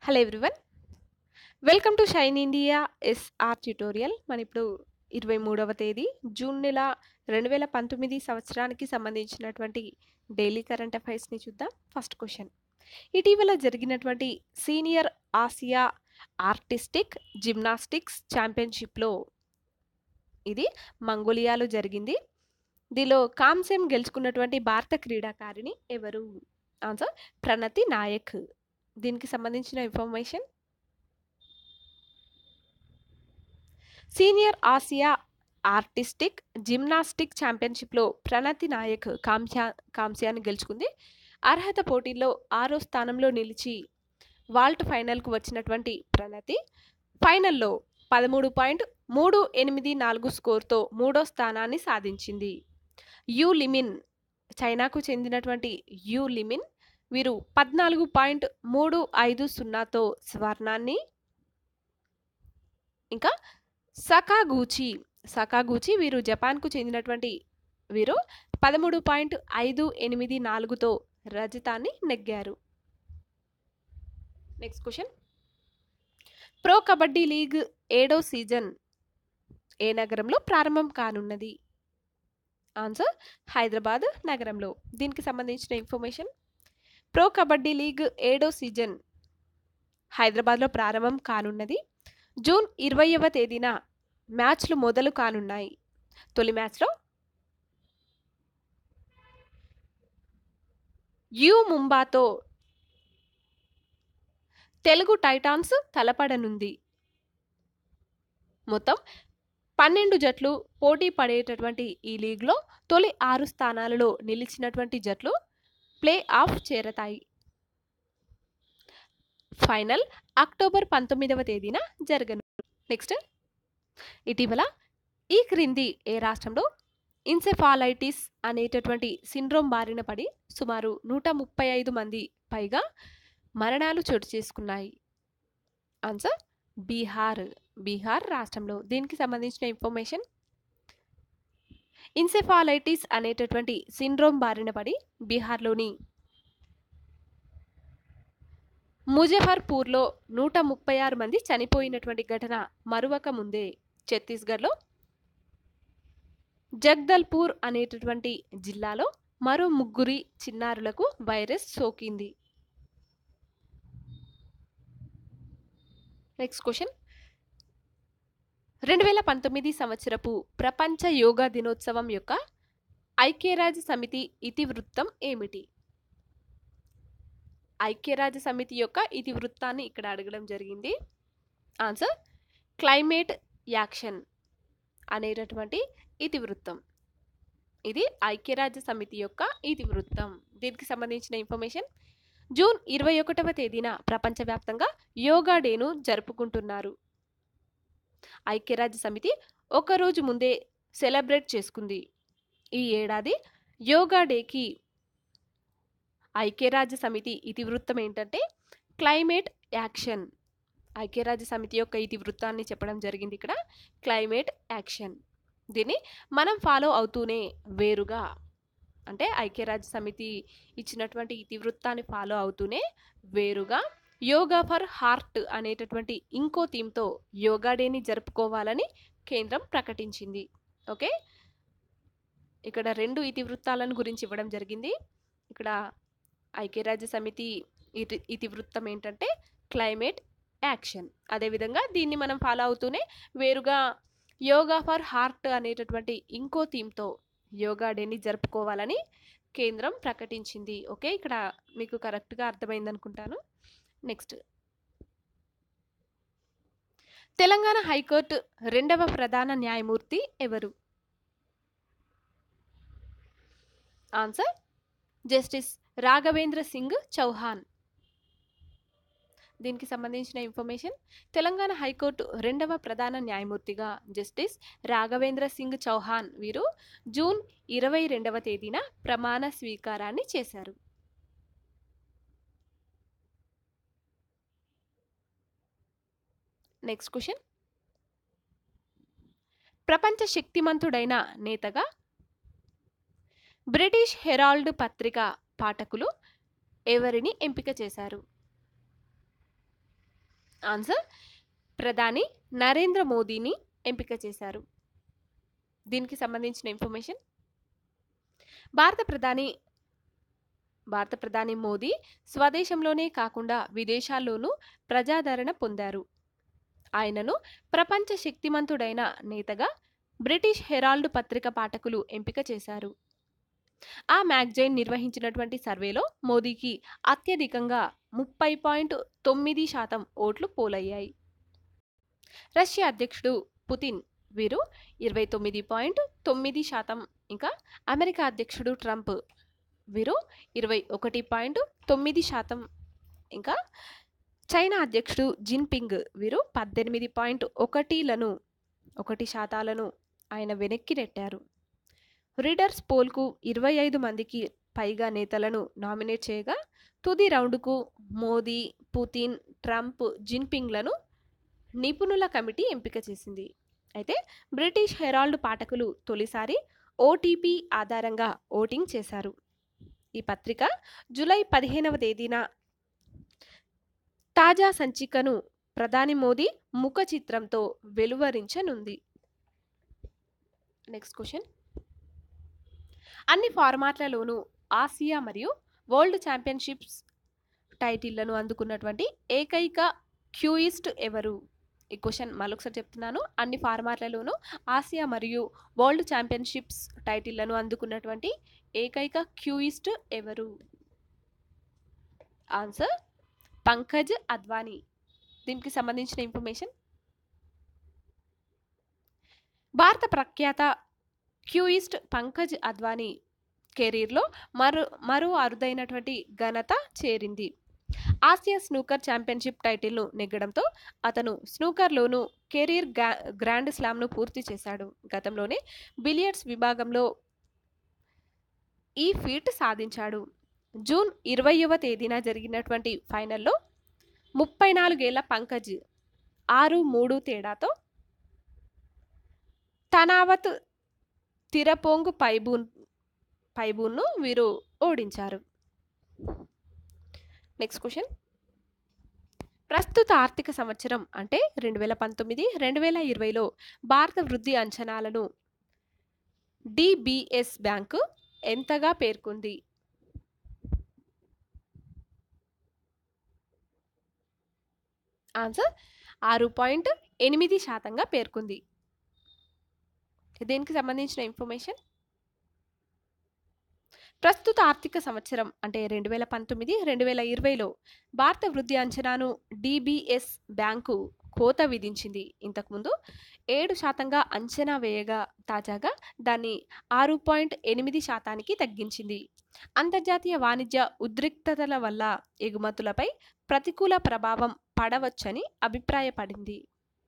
hello everyone welcome to shine India SR tutorial మన ఇప్పుడు ఇరవై మూడవ తేదీ జూన్ నెల రెండు వేల పంతొమ్మిది సంవత్సరానికి సంబంధించినటువంటి డైలీ కరెంట్ అఫైర్స్ని చూద్దాం ఫస్ట్ క్వశ్చన్ ఇటీవల జరిగినటువంటి సీనియర్ ఆసియా ఆర్టిస్టిక్ జిమ్నాస్టిక్స్ ఛాంపియన్షిప్లో ఇది మంగోలియాలో జరిగింది దీనిలో కాంస్యం గెలుచుకున్నటువంటి భారత క్రీడాకారిణి ఎవరు ఆన్సర్ ప్రణతి నాయక్ దీనికి సంబంధించిన information senior Asia artistic gymnastic ఛాంపియన్షిప్లో ప్రణతి నాయక్ కాంస్యా కాంస్యాన్ని గెలుచుకుంది అర్హత పోటీల్లో ఆరో స్థానంలో నిలిచి వాల్ట్ ఫైనల్కు వచ్చినటువంటి ప్రణతి ఫైనల్లో పదమూడు పాయింట్ మూడు ఎనిమిది నాలుగు స్కోర్తో మూడో స్థానాన్ని సాధించింది యు లిమిన్ చైనాకు చెందినటువంటి యు లిమిన్ వీరు పద్నాలుగు పాయింట్ మూడు ఐదు సున్నాతో స్వర్ణాన్ని ఇంకా సకాగూచి సకాగూచి వీరు జపాన్కు చెందినటువంటి వీరు పదమూడు పాయింట్ ఐదు ఎనిమిది నాలుగుతో రజతాన్ని నెగ్గారు next question pro kabaddi league ఏడో సీజన్ ఏ నగరంలో ప్రారంభం కానున్నది ఆన్సర్ హైదరాబాద్ నగరంలో దీనికి సంబంధించిన ఇన్ఫర్మేషన్ ప్రో కబడ్డీ లీగ్ ఏడో సీజన్ హైదరాబాద్లో ప్రారంభం కానున్నది జూన్ ఇరవైవ తేదీన మ్యాచ్లు మొదలు కానున్నాయి తొలి మ్యాచ్లో యు ముంబాతో తెలుగు టైటాన్స్ తలపడనుంది మొత్తం పన్నెండు జట్లు పోటీ పడేటటువంటి ఈ లీగ్లో తొలి ఆరు స్థానాలలో నిలిచినటువంటి జట్లు ప్లే ఆఫ్ చేరతాయి ఫైనల్ అక్టోబర్ పంతొమ్మిదవ తేదీన జరగను నెక్స్ట్ ఇటీవల ఈ క్రింది ఏ రాష్ట్రంలో ఇన్సెఫాలైటిస్ అనేటటువంటి సిండ్రోమ్ బారిన పడి సుమారు నూట ముప్పై ఐదు మంది పైగా మరణాలు చోటు చేసుకున్నాయి ఆన్సర్ బీహార్ బీహార్ రాష్ట్రంలో దీనికి సంబంధించిన ఇన్ఫర్మేషన్ ఇన్సెఫాలైటిస్ అనేటటువంటి సిండ్రోమ్ బారిన పడి బీహార్లోని ముజఫర్పూర్లో నూట ముప్పై ఆరు మంది చనిపోయినటువంటి ఘటన మరువక ముందే ఛత్తీస్గఢ్లో జగ్దల్పూర్ అనేటటువంటి జిల్లాలో మరో ముగ్గురి చిన్నారులకు వైరస్ సోకింది నెక్స్ట్ క్వశ్చన్ రెండు వేల పంతొమ్మిది సంవత్సరపు ప్రపంచ యోగా దినోత్సవం యొక్క ఐక్యరాజ్య సమితి ఇతివృత్తం ఏమిటి ఐక్యరాజ్య సమితి యొక్క ఇతివృత్తాన్ని ఇక్కడ అడగడం జరిగింది ఆన్సర్ క్లైమేట్ యాక్షన్ అనేటటువంటి ఇతివృత్తం ఇది ఐక్యరాజ్య సమితి యొక్క ఇతివృత్తం దీనికి సంబంధించిన ఇన్ఫర్మేషన్ జూన్ ఇరవై ఒకటవ తేదీన ప్రపంచవ్యాప్తంగా యోగా డేను జరుపుకుంటున్నారు ఐక్యరాజ్య సమితి ఒక రోజు ముందే సెలబ్రేట్ చేసుకుంది ఈ ఏడాది యోగా డేకి ఐక్యరాజ్య సమితి ఇతివృత్తం ఏంటంటే క్లైమేట్ యాక్షన్ ఐక్యరాజ్య సమితి యొక్క ఇతివృత్తాన్ని చెప్పడం జరిగింది ఇక్కడ క్లైమేట్ యాక్షన్ దీన్ని మనం ఫాలో అవుతూనే వేరుగా అంటే ఐక్యరాజ్య సమితి ఇచ్చినటువంటి ఇతివృత్తాన్ని ఫాలో అవుతూనే వేరుగా యోగా ఫర్ హార్ట్ అనేటటువంటి ఇంకో థీమ్తో యోగా డేని జరుపుకోవాలని కేంద్రం ప్రకటించింది ఓకే ఇక్కడ రెండు ఇతివృత్తాలను గురించి ఇవ్వడం జరిగింది ఇక్కడ ఐక్యరాజ్య సమితి ఇతి ఇతివృత్తం ఏంటంటే క్లైమేట్ యాక్షన్ అదేవిధంగా దీన్ని మనం ఫాలో అవుతూనే వేరుగా యోగా ఫర్ హార్ట్ అనేటటువంటి ఇంకో థీమ్తో యోగా డేని జరుపుకోవాలని కేంద్రం ప్రకటించింది ఓకే ఇక్కడ మీకు కరెక్ట్గా అర్థమైంది అనుకుంటాను నెక్స్ట్ తెలంగాణ హైకోర్టు రెండవ ప్రధాన న్యాయమూర్తి ఎవరు ఆన్సర్ జస్టిస్ రాఘవేంద్ర సింగ్ చౌహాన్ దీనికి సంబంధించిన ఇన్ఫర్మేషన్ తెలంగాణ హైకోర్టు రెండవ ప్రధాన న్యాయమూర్తిగా జస్టిస్ రాఘవేంద్ర సింగ్ చౌహాన్ వీరు జూన్ ఇరవై రెండవ తేదీన ప్రమాణ స్వీకారాన్ని చేశారు నెక్స్ట్ క్వశ్చన్ ప్రపంచ శక్తిమంతుడైన నేతగా బ్రిటిష్ హెరాల్డ్ పత్రిక పాఠకులు ఎవరిని ఎంపిక చేశారు ఆన్సర్ ప్రధాని నరేంద్ర మోదీని ఎంపిక చేశారు దీనికి సంబంధించిన ఇన్ఫర్మేషన్ భారత ప్రధాని భారత ప్రధాని మోదీ స్వదేశంలోనే కాకుండా విదేశాల్లోనూ ప్రజాదరణ పొందారు ఆయనను ప్రపంచ శక్తిమంతుడైన నేతగా బ్రిటిష్ హెరాల్డ్ పత్రిక పాఠకులు ఎంపిక చేశారు ఆ మ్యాగజైన్ నిర్వహించినటువంటి సర్వేలో మోదీకి అత్యధికంగా ముప్పై పాయింట్ తొమ్మిది శాతం ఓట్లు పోలయ్యాయి రష్యా అధ్యక్షుడు పుతిన్ వీరు ఇరవై తొమ్మిది పాయింట్ తొమ్మిది శాతం ఇంకా అమెరికా అధ్యక్షుడు ట్రంప్ వీరు ఇరవై ఒకటి పాయింట్ తొమ్మిది శాతం ఇంకా చైనా అధ్యక్షుడు జిన్పింగ్ వీరు పద్దెనిమిది పాయింట్ ఒకటిలను ఒకటి శాతాలను ఆయన వెనక్కి నెట్టారు రీడర్స్ పోల్కు ఇరవై ఐదు మందికి పైగా నేతలను నామినేట్ చేయగా తుది రౌండ్కు మోదీ పుతిన్ ట్రంప్ జిన్పింగ్లను నిపుణుల కమిటీ ఎంపిక చేసింది అయితే బ్రిటిష్ హెరాల్డ్ పాఠకులు తొలిసారి ఓటీపీ ఆధారంగా ఓటింగ్ చేశారు ఈ పత్రిక జూలై పదిహేనవ తేదీన తాజా సంచికను ప్రధాని మోదీ ముఖ చిత్రంతో వెలువరించనుంది నెక్స్ట్ క్వశ్చన్ అన్ని ఫార్మాట్లలోనూ ఆసియా మరియు వరల్డ్ ఛాంపియన్షిప్స్ టైటిళ్లను అందుకున్నటువంటి ఏకైక క్యూయిస్ట్ ఎవరు ఈ క్వశ్చన్ మరొకసారి చెప్తున్నాను అన్ని ఫార్మాట్లలోనూ ఆసియా మరియు వరల్డ్ ఛాంపియన్షిప్స్ టైటిళ్లను అందుకున్నటువంటి ఏకైక క్యూయిస్ట్ ఎవరు ఆన్సర్ పంకజ్ అద్వానీ దీనికి సంబంధించిన ఇన్ఫర్మేషన్ భారత ప్రఖ్యాత క్యూయిస్ట్ పంకజ్ అద్వానీ కెరీర్లో మరో మరో అరుదైనటువంటి ఘనత చేరింది ఆసియా స్నూకర్ ఛాంపియన్షిప్ టైటిల్ను నెగ్గడంతో అతను స్నూకర్లోనూ కెరీర్ గ్రా గ్రాండ్ స్లామ్ను పూర్తి చేశాడు గతంలోనే బిలియర్డ్స్ విభాగంలో ఈ ఫీట్ సాధించాడు జూన్ ఇరవైవ తేదీన జరిగినటువంటి ఫైనల్లో ముప్పై నాలుగేళ్ల పంకజ్ ఆరు మూడు తేడాతో తనావత్ తిరపోంగ్ పైబూన్ పైబూన్ను వీరు ఓడించారు నెక్స్ట్ క్వశ్చన్ ప్రస్తుత ఆర్థిక సంవత్సరం అంటే రెండు వేల పంతొమ్మిది రెండు వేల ఇరవైలో భారత వృద్ధి అంచనాలను డిబిఎస్ బ్యాంకు ఎంతగా పేర్కొంది ఆన్సర్ ఆరు పాయింట్ ఎనిమిది శాతంగా పేర్కొంది దీనికి సంబంధించిన ఇన్ఫర్మేషన్ ప్రస్తుత ఆర్థిక సంవత్సరం అంటే రెండు వేల పంతొమ్మిది రెండు వేల ఇరవైలో భారత వృద్ధి అంచనాను డిబిఎస్ బ్యాంకు కోత విధించింది ఇంతకుముందు ఏడు శాతంగా అంచనా వేయగా తాజాగా దాన్ని ఆరు పాయింట్ ఎనిమిది శాతానికి తగ్గించింది అంతర్జాతీయ వాణిజ్య ఉద్రిక్తతల వల్ల ఎగుమతులపై ప్రతికూల ప్రభావం పడవచ్చని అభిప్రాయపడింది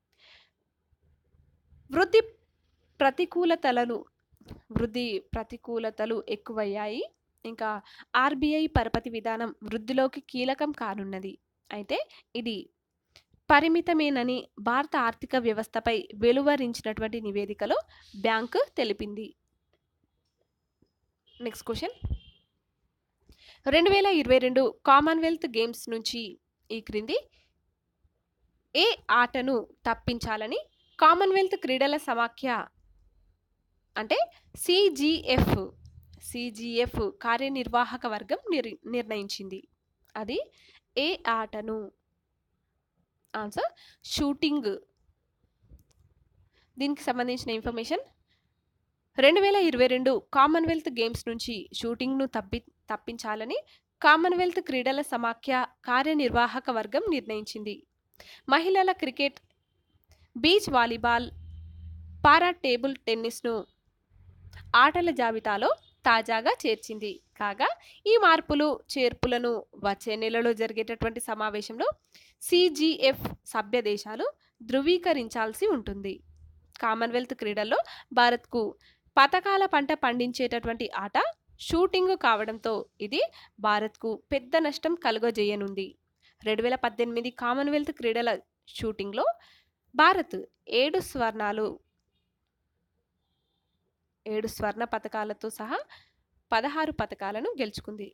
వృద్ధి ప్రతికూలతలను వృద్ధి ప్రతికూలతలు ఎక్కువయ్యాయి ఇంకా ఆర్బీఐ పరపతి విధానం వృద్ధిలోకి కీలకం కానున్నది అయితే ఇది పరిమితమేనని భారత ఆర్థిక వ్యవస్థపై వెలువరించినటువంటి నివేదికలో బ్యాంకు తెలిపింది నెక్స్ట్ క్వశ్చన్ రెండు వేల ఇరవై రెండు కామన్వెల్త్ గేమ్స్ నుంచి ఈ క్రింది ఏ ఆటను తప్పించాలని కామన్వెల్త్ క్రీడల సమాఖ్య అంటే సిజిఎఫ్ సిజిఎఫ్ కార్యనిర్వాహక వర్గం నిర్ నిర్ణయించింది అది ఏ ఆటను ఆన్సర్ షూటింగ్ దీనికి సంబంధించిన ఇన్ఫర్మేషన్ రెండు వేల ఇరవై రెండు కామన్వెల్త్ గేమ్స్ నుంచి షూటింగ్ను తప్పి తప్పించాలని కామన్వెల్త్ క్రీడల సమాఖ్య కార్యనిర్వాహక వర్గం నిర్ణయించింది మహిళల cricket beach volleyball para table టెన్నిస్ను ఆటల జాబితాలో తాజాగా చేర్చింది కాగా ఈ మార్పులు చేర్పులను వచ్చే నెలలో జరిగేటటువంటి సమావేశంలో సిజిఎఫ్ సభ్య దేశాలు ధృవీకరించాల్సి ఉంటుంది కామన్వెల్త్ క్రీడల్లో భారత్కు పథకాల పంట పండించేటటువంటి ఆట షూటింగ్ కావడంతో ఇది భారత్కు పెద్ద నష్టం కలుగజేయనుంది రెండు వేల పద్దెనిమిది కామన్వెల్త్ క్రీడల షూటింగ్లో భారత్ ఏడు స్వర్ణాలు ఏడు స్వర్ణ పథకాలతో సహా పదహారు పథకాలను గెలుచుకుంది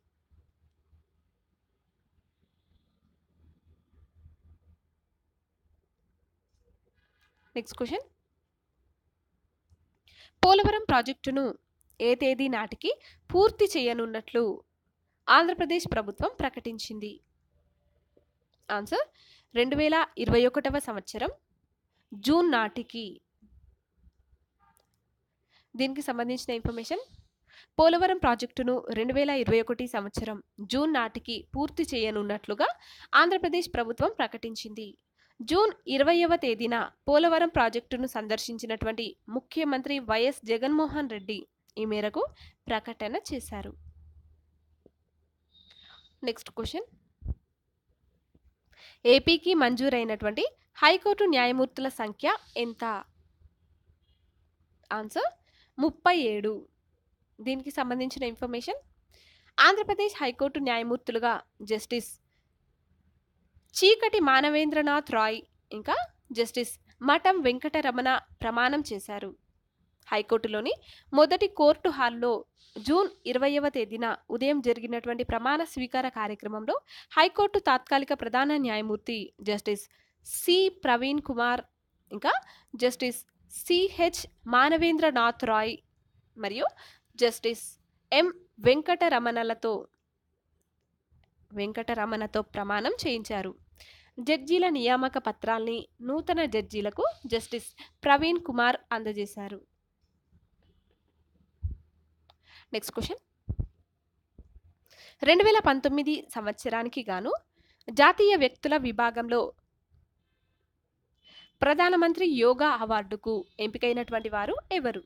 నెక్స్ట్ క్వశ్చన్ పోలవరం ప్రాజెక్టును ఏ తేదీ నాటికి పూర్తి చేయనున్నట్లు ఆంధ్రప్రదేశ్ ప్రభుత్వం ప్రకటించింది ఆన్సర్ రెండు వేల ఇరవై ఒకటవ సంవత్సరం జూన్ నాటికి దీనికి సంబంధించిన ఇన్ఫర్మేషన్ పోలవరం ప్రాజెక్టును రెండు వేల ఇరవై ఒకటి సంవత్సరం జూన్ నాటికి పూర్తి చేయనున్నట్లుగా ఆంధ్రప్రదేశ్ ప్రభుత్వం ప్రకటించింది జూన్ ఇరవైవ తేదీన పోలవరం ప్రాజెక్టును సందర్శించినటువంటి ముఖ్యమంత్రి వైఎస్ జగన్మోహన్ రెడ్డి ఈ మేరకు ప్రకటన చేశారు నెక్స్ట్ క్వశ్చన్ ఏపీకి మంజూరైనటువంటి హైకోర్టు న్యాయమూర్తుల సంఖ్య ఎంత ఆన్సర్ ముప్పై ఏడు దీనికి సంబంధించిన ఇన్ఫర్మేషన్ ఆంధ్రప్రదేశ్ హైకోర్టు న్యాయమూర్తులుగా జస్టిస్ చీకటి మానవేంద్రనాథ్ రాయ్ ఇంకా జస్టిస్ మఠం వెంకటరమణ ప్రమాణం చేశారు హైకోర్టులోని మొదటి కోర్టు హాల్లో జూన్ ఇరవైవ తేదీన ఉదయం జరిగినటువంటి ప్రమాణ స్వీకార కార్యక్రమంలో హైకోర్టు తాత్కాలిక ప్రధాన న్యాయమూర్తి జస్టిస్ సి ప్రవీణ్ కుమార్ ఇంకా జస్టిస్ సిహెచ్ మానవేంద్రనాథ్ రాయ్ మరియు జస్టిస్ ఎం వెంకటరమణలతో వెంకటరమణతో ప్రమాణం చేయించారు జడ్జీల నియామక పత్రాల్ని నూతన జడ్జీలకు జస్టిస్ ప్రవీణ్ కుమార్ అందజేశారు నెక్స్ట్ క్వశ్చన్ రెండు వేల పంతొమ్మిది సంవత్సరానికి గాను జాతీయ వ్యక్తుల విభాగంలో ప్రధానమంత్రి యోగా అవార్డుకు ఎంపికైనటువంటి వారు ఎవరు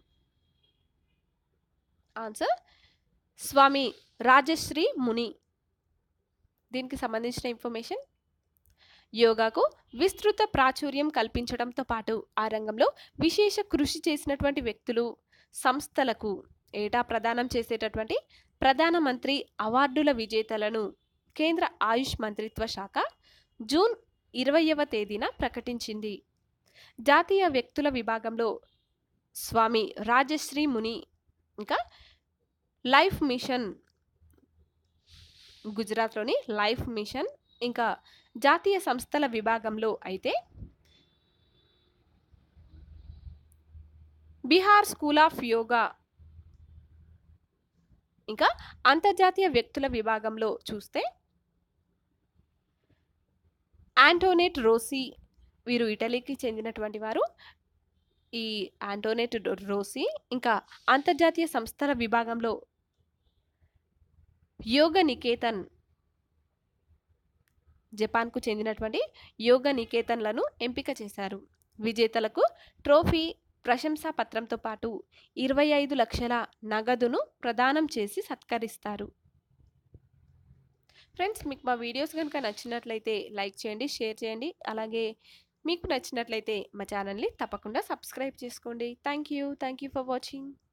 ఆన్సర్ స్వామి రాజశ్రీ ముని దీనికి సంబంధించిన ఇన్ఫర్మేషన్ యోగాకు విస్తృత ప్రాచుర్యం కల్పించడంతో పాటు ఆ రంగంలో విశేష కృషి చేసినటువంటి వ్యక్తులు సంస్థలకు ఏటా ప్రదానం చేసేటటువంటి ప్రధానమంత్రి అవార్డుల విజేతలను కేంద్ర ఆయుష్ మంత్రిత్వ శాఖ జూన్ ఇరవైవ తేదీన ప్రకటించింది జాతీయ వ్యక్తుల విభాగంలో స్వామి రాజశ్రీ ముని ఇంకా లైఫ్ మిషన్ గుజరాత్లోని లైఫ్ మిషన్ ఇంకా జాతీయ సంస్థల విభాగంలో అయితే బీహార్ స్కూల్ ఆఫ్ యోగా ఇంకా అంతర్జాతీయ వ్యక్తుల విభాగంలో చూస్తే యాంటోనెట్ రోసీ వీరు ఇటలీకి చెందినటువంటి వారు ఈ యాంటోనెట్ రోసీ ఇంకా అంతర్జాతీయ సంస్థల విభాగంలో యోగ నికేతన్ జపాన్కు చెందినటువంటి యోగ నికేతన్లను ఎంపిక చేశారు విజేతలకు ట్రోఫీ ప్రశంసా పత్రంతో పాటు ఇరవై ఐదు లక్షల నగదును ప్రదానం చేసి సత్కరిస్తారు ఫ్రెండ్స్ మీకు మా వీడియోస్ కనుక నచ్చినట్లయితే లైక్ చేయండి షేర్ చేయండి అలాగే మీకు నచ్చినట్లయితే మా ఛానల్ని తప్పకుండా సబ్స్క్రైబ్ చేసుకోండి thank you thank you for watching